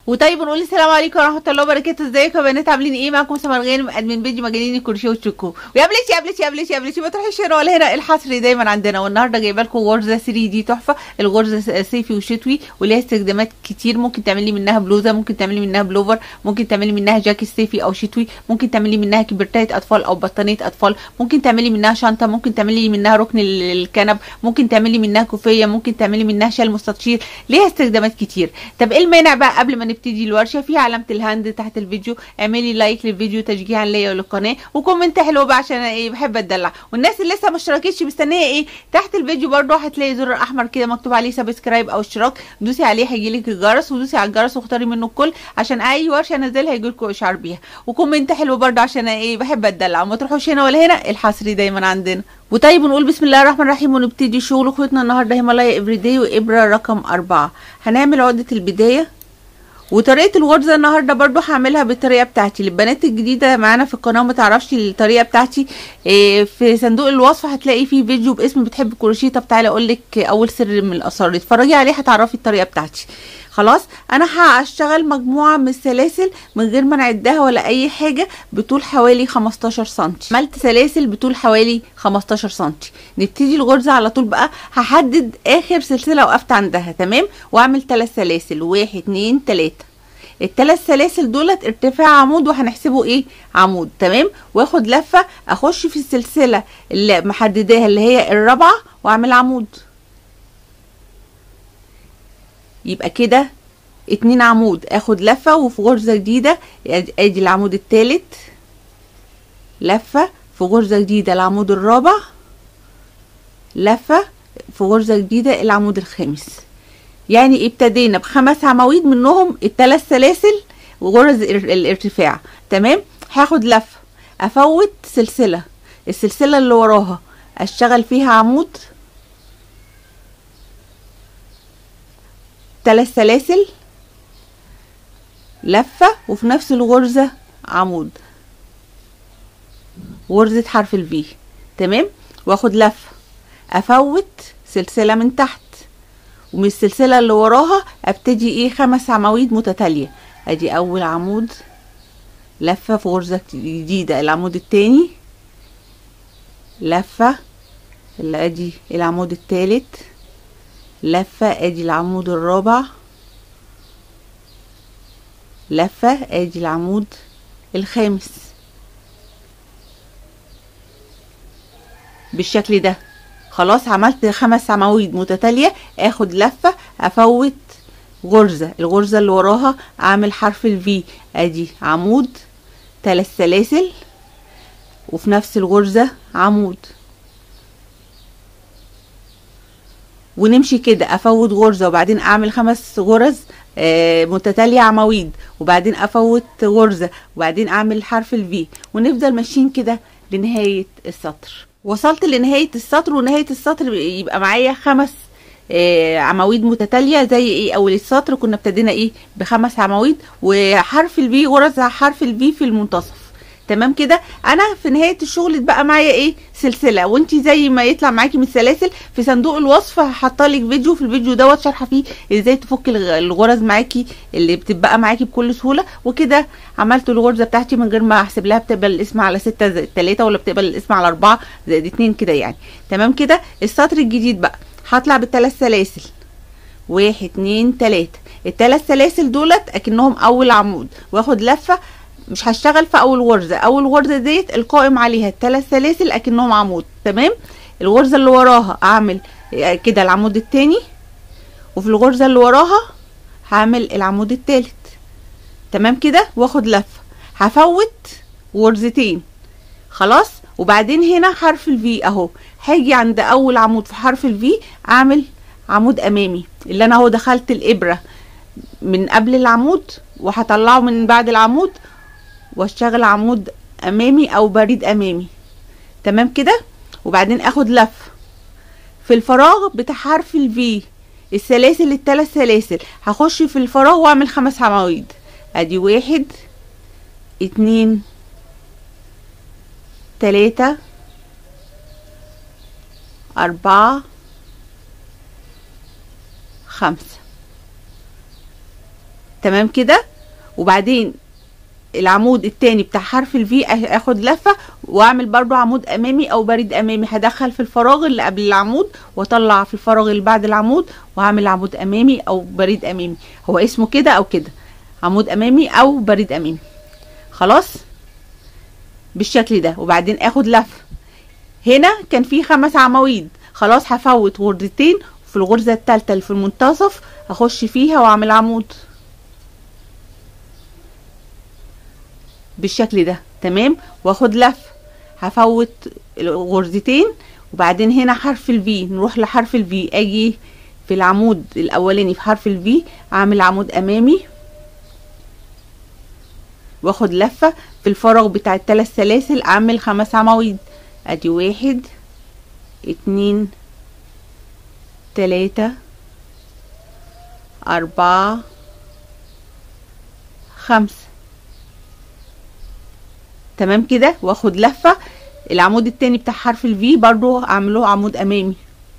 وطيب نقول السلام عليكم ورحمه الله وبركاته ازيكم يا بنات عاملين ايه معاكم سمر غانم ادمن بيجي مجانين الكروشيه والشوكو ويا بلش يا بلش يا بلش يا بلش ما تروحيش هنا ولا هنا الحصري دايما عندنا والنهارده جايبه لكم غرزه 3 دي تحفه الغرزه صيفي وشتوي وليها استخدامات كتير ممكن تعملي منها بلوزه ممكن تعملي منها بلوفر ممكن تعملي منها جاكيت صيفي او شتوي ممكن تعملي منها كبرتايه اطفال او بطانيه اطفال ممكن تعملي منها شنطه ممكن تعملي منها ركن الكنب ممكن تعملي منها كوفيه ممكن تعملي منها شال مستطيل ليها استخدامات كتير طب ايه المانع بقى قبل ما نبتدي الورشه في علامه الهاند تحت الفيديو اعملي لايك للفيديو تشجيعا ليا وللقناه وكومنت حلو بقى عشان ايه بحب اتدلع والناس اللي لسه ما اشتركتش مستنيه ايه تحت الفيديو برده هتلاقي زر احمر كده مكتوب عليه سبسكرايب او اشتراك دوسي عليه هيجيلك الجرس ودوسي على الجرس واختاري منه الكل عشان اي ورشه انزلها يجيلكوا اشعار بيها وكومنت حلو برده عشان ايه بحب اتدلع وما تروحوش هنا ولا هنا الحصري دايما عندنا وطيب نقول بسم الله الرحمن الرحيم ونبتدي شغل خيطنا النهارده هيمالايا افريداي وابره رقم أربعة هنعمل عقده البدايه وطريقه الغرزه النهارده برضو هعملها بالطريقه بتاعتي للبنات الجديده معانا في القناه وما تعرفش الطريقه بتاعتي إيه في صندوق الوصف هتلاقي فيه فيديو باسم بتحب الكروشيه طب تعالى اقول لك اول سر من الاسرار اتفرجي عليه هتعرفي الطريقه بتاعتي خلاص انا هشتغل مجموعه من السلاسل من غير ما نعدها ولا اي حاجه بطول حوالي 15 سم عملت سلاسل بطول حوالي 15 سم نبتدي الغرزه على طول بقى هحدد اخر سلسله وقفت عندها تمام واعمل ثلاث سلاسل واحد اتنين تلاته الثلاث سلاسل دولت ارتفاع عمود وهنحسبه ايه عمود تمام واخد لفه اخش في السلسله اللي محدداها اللي هي الرابعه واعمل عمود يبقى كده اتنين عمود اخد لفه وفي غرزه جديده ادي العمود التالت لفه في غرزه جديده العمود الرابع لفه في غرزه جديده العمود الخامس يعني ابتدينا بخمس عواميد منهم الثلاث سلاسل وغرز الارتفاع تمام هاخد لفه افوت سلسله السلسله اللي وراها اشتغل فيها عمود ثلاث سلاسل لفه وفي نفس الغرزه عمود غرزه حرف الفي تمام واخد لفه افوت سلسله من تحت ومن السلسله اللي وراها ابتدي ايه خمس عواميد متتاليه ادي اول عمود لفه في غرزه جديده العمود التاني لفه اللي ادي العمود التالت لفه ادي العمود الرابع لفه ادي العمود الخامس بالشكل ده خلاص عملت خمس عواميد متتاليه اخد لفه افوت غرزه الغرزه اللي وراها اعمل حرف الفي ادي عمود ثلاث سلاسل وفي نفس الغرزه عمود ونمشي كده افوت غرزه وبعدين اعمل خمس غرز آه متتاليه عواميد وبعدين افوت غرزه وبعدين اعمل حرف الفي ونفضل ماشيين كده لنهايه السطر وصلت لنهايه السطر ونهايه السطر يبقى معايا خمس آه عواميد متتاليه زي ايه اول السطر كنا ابتدينا ايه بخمس عواميد وحرف الفي غرز حرف الفي في المنتصف تمام كده انا في نهايه الشغل بقى معايا ايه سلسله وانت زي ما يطلع معاكي من السلاسل في صندوق الوصف هحطلك فيديو في الفيديو دوت شرح فيه ازاي تفك الغرز معاكي اللي بتبقى معاكي بكل سهوله وكده عملت الغرزه بتاعتي من غير ما احسب لها بتقبل الاسم على 6 زائد 3 ولا بتقبل الاسم على 4 زائد 2 كده يعني تمام كده السطر الجديد بقى هطلع بالثلاث سلاسل واحد اتنين تلاته الثلاث سلاسل دولت اكنهم اول عمود واخد لفه مش هشتغل في اول غرزه اول غرزه ديت القائم عليها الثلاث سلاسل اكنهم عمود تمام الغرزه اللي وراها اعمل كده العمود التاني وفي الغرزه اللي وراها هعمل العمود التالت تمام كده واخد لفه هفوت غرزتين خلاص وبعدين هنا حرف الفي اهو هاجي عند اول عمود في حرف الفي اعمل عمود امامي اللي انا اهو دخلت الابره من قبل العمود وهطلعه من بعد العمود واشتغل عمود امامي او بريد امامي تمام كده وبعدين اخد لف في الفراغ بتاع حرف الفي السلاسل الثلاث سلاسل هخش في الفراغ واعمل خمس عواميد ادي واحد اتنين تلاتة اربعة خمسة تمام كده وبعدين العمود التاني بتاع حرف الفي اخد لفه واعمل برضو عمود امامي او بريد امامي هدخل في الفراغ اللي قبل العمود واطلع في الفراغ اللي بعد العمود واعمل عمود امامي او بريد امامي هو اسمه كده او كده عمود امامي او بريد امامي خلاص بالشكل ده وبعدين اخد لفه هنا كان في خمس عواميد خلاص هفوت غرزتين في الغرزه الثالثه اللي في المنتصف اخش فيها واعمل عمود بالشكل ده تمام واخد لف هفوت غرزتين وبعدين هنا حرف الفي نروح لحرف الفي اجي في العمود الاولاني في حرف الفي اعمل عمود امامي واخد لفة في الفراغ بتاع الثلاث سلاسل اعمل خمس عواميد ادي واحد اتنين تلاتة اربعة خمسة تمام كده واخد لفه العمود التاني بتاع حرف الفي برضو اعمله عمود امامي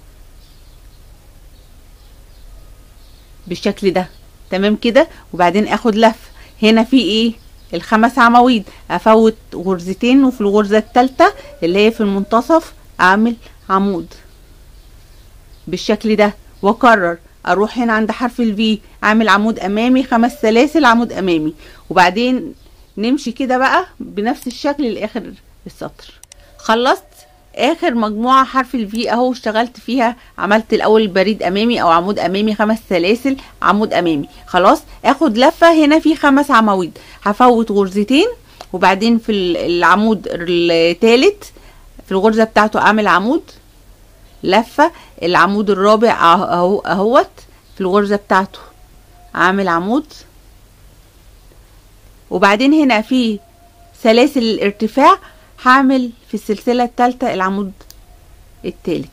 بالشكل ده تمام كده وبعدين اخد لف هنا في ايه الخمس عواميد افوت غرزتين وفي الغرزه الثالثه اللي هي في المنتصف اعمل عمود بالشكل ده واكرر اروح هنا عند حرف الفي اعمل عمود امامي خمس سلاسل عمود امامي وبعدين نمشي كده بقى بنفس الشكل لاخر السطر خلصت اخر مجموعة حرف الفي اهو اشتغلت فيها عملت الاول بريد امامي او عمود امامي خمس سلاسل عمود امامي خلاص اخد لفة هنا في خمس عواميد هفوت غرزتين وبعدين في العمود الثالث في الغرزة بتاعته اعمل عمود لفة العمود الرابع اهو اهوت في الغرزة بتاعته اعمل عمود وبعدين هنا في سلاسل الارتفاع هعمل في السلسلة الثالثة العمود الثالث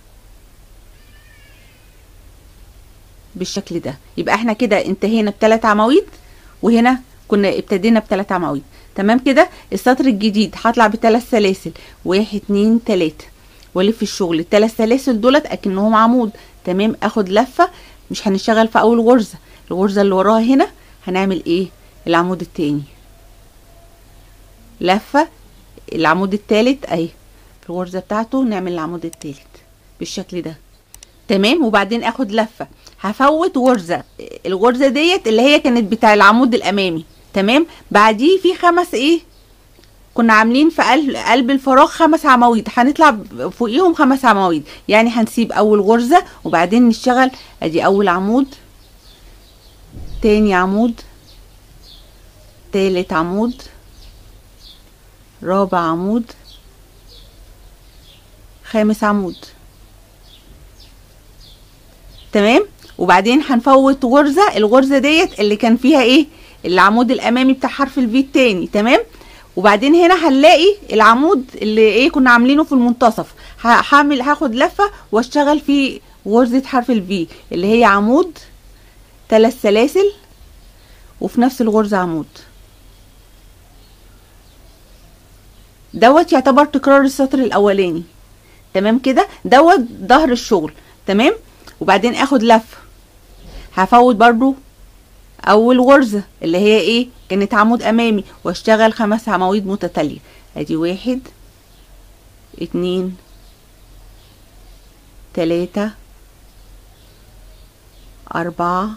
بالشكل ده يبقى احنا كده انتهينا بثلاث عواميد وهنا كنا ابتدينا بثلاث عواميد تمام كده السطر الجديد هطلع بثلاث سلاسل واحد اتنين تلاتة والف الشغل الثلاث سلاسل دولت اكنهم عمود تمام اخد لفه مش هنشتغل في اول غرزه الغرزه اللي وراها هنا هنعمل ايه العمود التاني لفة العمود التالت اهي في الغرزة بتاعته نعمل العمود التالت بالشكل ده تمام وبعدين اخد لفة هفوت غرزة الغرزة ديت اللي هي كانت بتاع العمود الامامي تمام بعديه في خمس ايه كنا عاملين في قلب الفراغ خمس عواميد هنطلع فوقيهم خمس عواميد يعني هنسيب اول غرزة وبعدين نشتغل ادي اول عمود تاني عمود تالت عمود رابع عمود خامس عمود تمام وبعدين هنفوت غرزة الغرزة ديت اللي كان فيها ايه العمود الامامي بتاع حرف الفي التاني تمام وبعدين هنا هنلاقي العمود اللي ايه كنا عاملينه في المنتصف هعمل هاخد لفة واشتغل في غرزة حرف الفي اللي هي عمود ثلاث سلاسل وفي نفس الغرزة عمود دوت يعتبر تكرار السطر الاولاني تمام كده دوت ظهر الشغل تمام وبعدين اخد لفه هفوت برضو اول غرزه اللي هي ايه كانت عمود امامي واشتغل خمس عواميد متتاليه ادي واحد اتنين تلاتة أربعة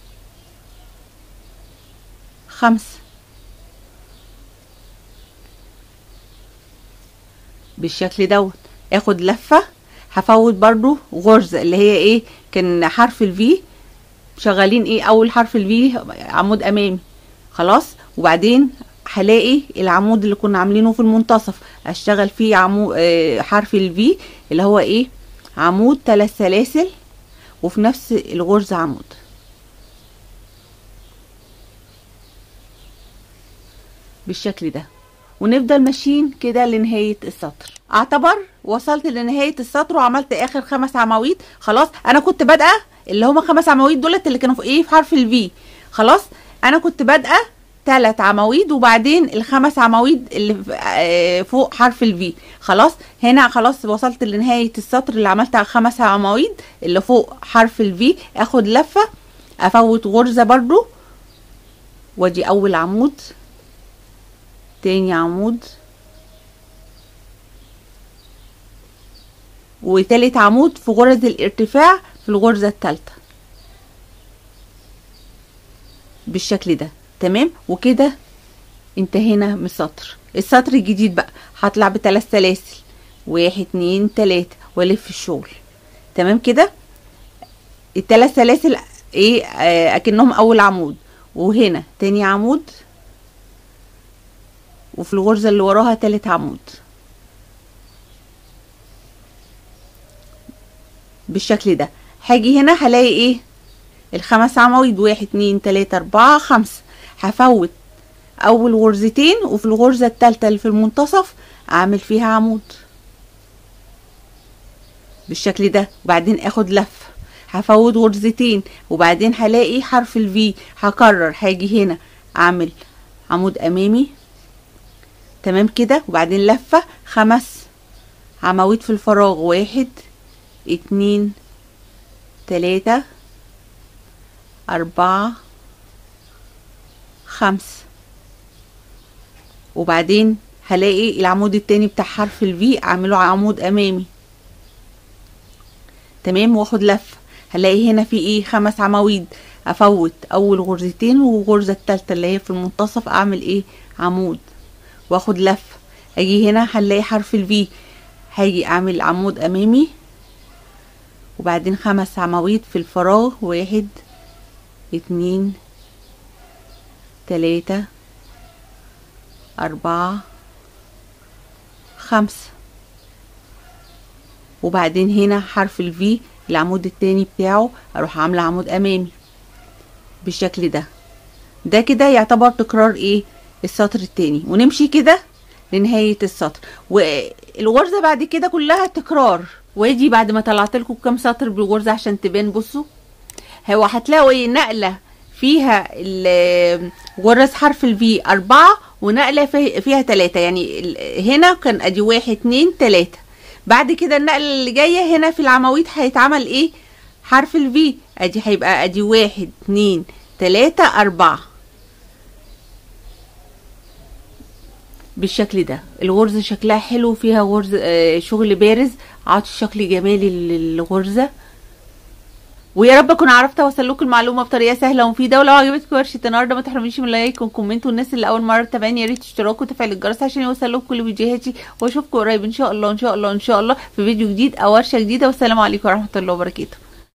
خمسة بالشكل دوت اخد لفة هفوت برضو غرزة اللي هي ايه كان حرف الفي شغالين ايه اول حرف الفي عمود امامي خلاص وبعدين هلاقي العمود اللي كنا عاملينه في المنتصف اشتغل فيه عمود آه حرف الفي اللي هو ايه عمود ثلاث سلاسل وفي نفس الغرزة عمود بالشكل ده ونفضل ماشيين كده لنهاية السطر اعتبر وصلت لنهاية السطر وعملت اخر خمس عواميد خلاص انا كنت بادئة اللي هما خمس عواميد دولت اللي كانوا في ايه في حرف الفي خلاص انا كنت بادئة ثلاث عواميد وبعدين الخمس عواميد اللي فوق حرف الفي خلاص هنا خلاص وصلت لنهاية السطر اللي عملت على خمس عواميد اللي فوق حرف الفي اخد لفة افوت غرزة برضو وادي اول عمود تاني عمود وتالت عمود في غرز الارتفاع في الغرزة التالتة بالشكل ده تمام وكده انتهينا من السطر السطر الجديد بقى هطلع بثلاث سلاسل واحد اتنين تلاتة والف الشغل تمام كده الثلاث سلاسل ايه آه اكنهم اول عمود وهنا تاني عمود وفي الغرزة اللي وراها تالت عمود بالشكل ده هاجي هنا هلاقي ايه الخمس عواميد واحد اتنين تلاتة اربعة خمسة هفوت اول غرزتين وفي الغرزة التالتة اللي في المنتصف اعمل فيها عمود بالشكل ده وبعدين اخد لفة هفوت غرزتين وبعدين هلاقي حرف الفي هكرر هاجي هنا اعمل عمود امامي تمام كده وبعدين لفة خمس عواميد في الفراغ واحد اتنين تلاتة أربعة خمسة وبعدين هلاقي العمود التاني بتاع حرف الفي اعمله عمود امامي تمام واخد لفة هلاقي هنا في ايه خمس عواميد افوت اول غرزتين والغرزة التالتة اللي هي في المنتصف اعمل ايه عمود واخد لفة اجي هنا هنلاقي حرف الفي هاجي اعمل عمود امامي وبعدين خمس عواميد في الفراغ واحد اتنين تلاتة أربعة خمسة وبعدين هنا حرف الفي العمود التاني بتاعه اروح عاملة عمود امامي بالشكل ده ده كده يعتبر تكرار ايه السطر التاني ونمشي كده لنهاية السطر والغرزة بعد كده كلها تكرار وادي بعد ما طلعت لكم كام سطر بالغرزة عشان تبان بصوا هو هتلاقوا ايه نقلة فيها غرز حرف الفي أربعة ونقلة فيها تلاتة يعني هنا كان ادي واحد اتنين تلاتة بعد كده النقلة اللي جاية هنا في العواميد هيتعمل ايه حرف الفي ادي هيبقى ادي واحد اتنين تلاتة أربعة بالشكل ده الغرزة شكلها حلو فيها غرز آه شغل بارز عاطي شكل جمالي للغرزة ويا رب اكون عرفت اوصل لكم المعلومه بطريقه سهله ومفيده ولو عجبتكم ورشه النهارده ما تحرمونيش من لايك وكومنت والناس اللي اول مره تتابعني يا ريت تشتركوا وتفعيل الجرس عشان يوصل لكم كل فيديوهاتي واشوفكم قريب ان شاء الله ان شاء الله ان شاء الله في فيديو جديد او ورشه جديده والسلام عليكم ورحمه الله وبركاته